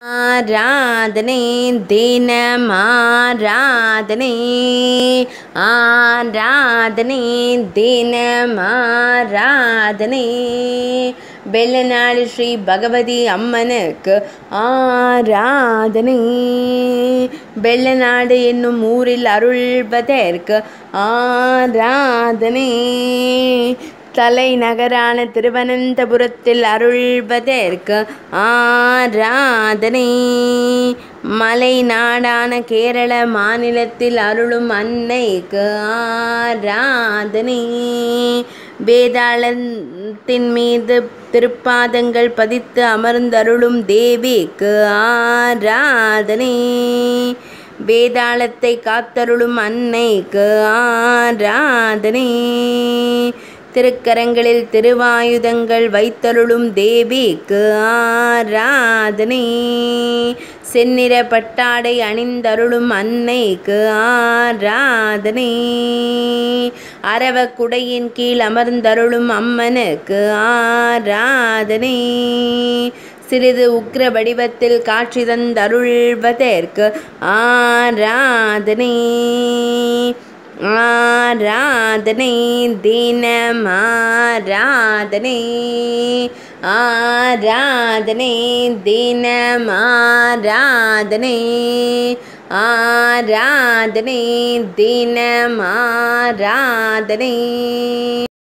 ஆராதனை தினமாராதனை ஆராதனை தினமாராதனை வெள்ளநாடு ஸ்ரீ பகவதி அம்மனுக்கு ஆராதனை வெள்ளநாடு என்னும் ஊரில் அருள்வதற்கு ஆராதனை தலைநகரான திருவனந்தபுரத்தில் அருள்வதற்கு ஆராதனை மலைநாடான கேரள மாநிலத்தில் அருளும் அன்னைக்கு ஆராதனை வேதாளத்தின் மீது திருப்பாதங்கள் பதித்து அமர்ந்தருளும் தேவிக்கு ஆராதனை வேதாளத்தை காத்தருளும் அன்னைக்கு ஆராதனை திருக்கரங்களில் திருவாயுதங்கள் வைத்தருளும் தேவிக்கு ஆராதனை செந்நிற பட்டாடை அணிந்தருளும் அன்னைக்கு ஆராதனை அரவக்குடையின் கீழ் அமர்ந்தருளும் அம்மனுக்கு ஆராதனை சிறிது உக்ர வடிவத்தில் காட்சி தந்தருள்வதற்கு ஆராதனை ஆராதனை தினம் ஆராதனை ஆராதனை தினம் ஆராதனை ஆராதனை தினம் ஆராதனை